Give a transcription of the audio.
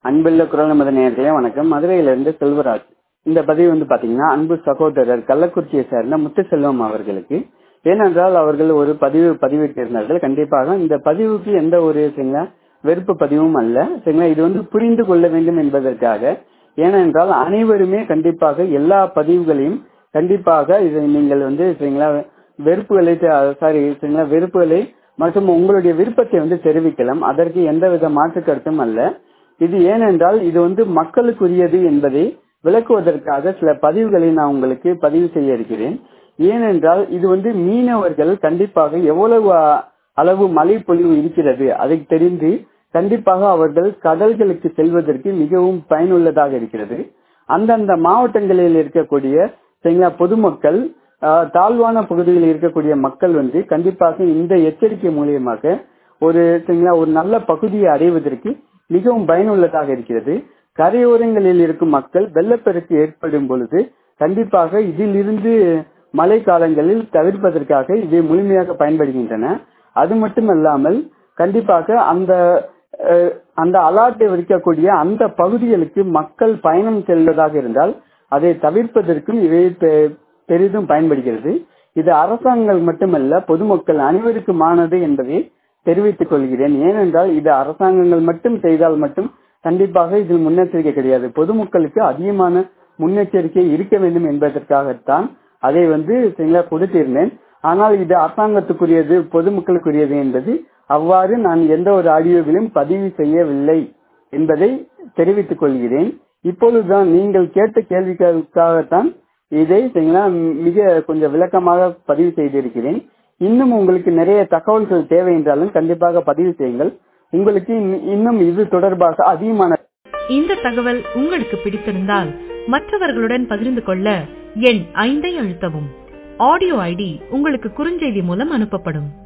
அன்புள்ள குரல் நமது நேர்களே வணக்கம் மதுரையிலிருந்து செல்வராஜ் இந்த பதிவு வந்து பாத்தீங்கன்னா அன்பு சகோதரர் கள்ளக்குறிச்சியை சேர்ந்த முத்துசெல்வம் அவர்களுக்கு ஏனென்றால் அவர்கள் ஒரு பதிவு பதிவிட்டிருந்தார்கள் கண்டிப்பாக இந்த பதிவுக்கு எந்த ஒரு சரிங்களா வெறுப்பு பதிவும் அல்ல சரிங்களா இது வந்து புரிந்து கொள்ள வேண்டும் என்பதற்காக ஏனென்றால் அனைவருமே கண்டிப்பாக எல்லா பதிவுகளையும் கண்டிப்பாக இதை நீங்கள் வந்து சரிங்களா வெறுப்புகளை சாரி சரிங்களா வெறுப்புகளை மற்றும் உங்களுடைய விருப்பத்தை வந்து தெரிவிக்கலாம் அதற்கு எந்தவித மாற்று கருத்தும் அல்ல இது ஏனென்றால் இது வந்து மக்களுக்குரியது என்பதை விளக்குவதற்காக சில பதிவுகளை நான் உங்களுக்கு பதிவு செய்ய இருக்கிறேன் ஏனென்றால் இது வந்து மீனவர்கள் கண்டிப்பாக எவ்வளவு அளவு மழை பொழிவு இருக்கிறது அதை தெரிந்து கண்டிப்பாக அவர்கள் கடல்களுக்கு செல்வதற்கு மிகவும் பயனுள்ளதாக இருக்கிறது அந்தந்த மாவட்டங்களில் இருக்கக்கூடிய சரிங்களா பொதுமக்கள் தாழ்வான பகுதிகளில் இருக்கக்கூடிய மக்கள் வந்து கண்டிப்பாக இந்த எச்சரிக்கை மூலியமாக ஒரு சரிங்களா ஒரு நல்ல பகுதியை அடைவதற்கு மிகவும் பயனுள்ளதாக இருக்கிறது கரையோரங்களில் இருக்கும் மக்கள் வெள்ளப்பெருக்கு ஏற்படும் பொழுது கண்டிப்பாக இதிலிருந்து மழை காலங்களில் தவிர்ப்பதற்காக இவை முழுமையாக பயன்படுகின்றன அது மட்டுமல்லாமல் கண்டிப்பாக அந்த அந்த அலாட்டை விற்கக்கூடிய அந்த பகுதிகளுக்கு மக்கள் பயணம் செல்வதாக இருந்தால் அதை தவிர்ப்பதற்கும் இவை பெரிதும் பயன்படுகிறது இது அரசாங்கங்கள் மட்டுமல்ல பொதுமக்கள் அனைவருக்குமானது என்பதை தெரிவித்துக் கொள்கிறேன் ஏனென்றால் இது அரசாங்கங்கள் மட்டும் செய்தால் மட்டும் கண்டிப்பாக இதில் முன்னெச்சரிக்கை கிடையாது பொதுமக்களுக்கு அதிகமான முன்னெச்சரிக்கை இருக்க வேண்டும் என்பதற்காகத்தான் அதை வந்து சரிங்களா கொடுத்திருந்தேன் ஆனால் இது அரசாங்கத்துக்குரியது பொதுமக்களுக்குரியது என்பது அவ்வாறு நான் எந்த ஒரு ஆடியோவிலும் பதிவு செய்யவில்லை என்பதை தெரிவித்துக் கொள்கிறேன் இப்பொழுதுதான் நீங்கள் கேட்ட கேள்விகளுக்காகத்தான் இதை சரிங்களா மிக கொஞ்சம் விளக்கமாக பதிவு செய்திருக்கிறேன் இன்னும் உங்களுக்கு நிறைய தகவல்கள் தேவை என்றாலும் கண்டிப்பாக பதிவு செய்யுங்கள் உங்களுக்கு இன்னும் இது தொடர்பாக அதிகமான இந்த தகவல் உங்களுக்கு பிடித்திருந்தால் மற்றவர்களுடன் பகிர்ந்து கொள்ள எண் ஐந்தை அழுத்தவும் ஆடியோ ஐடி உங்களுக்கு குறுஞ்செய்தி மூலம் அனுப்பப்படும்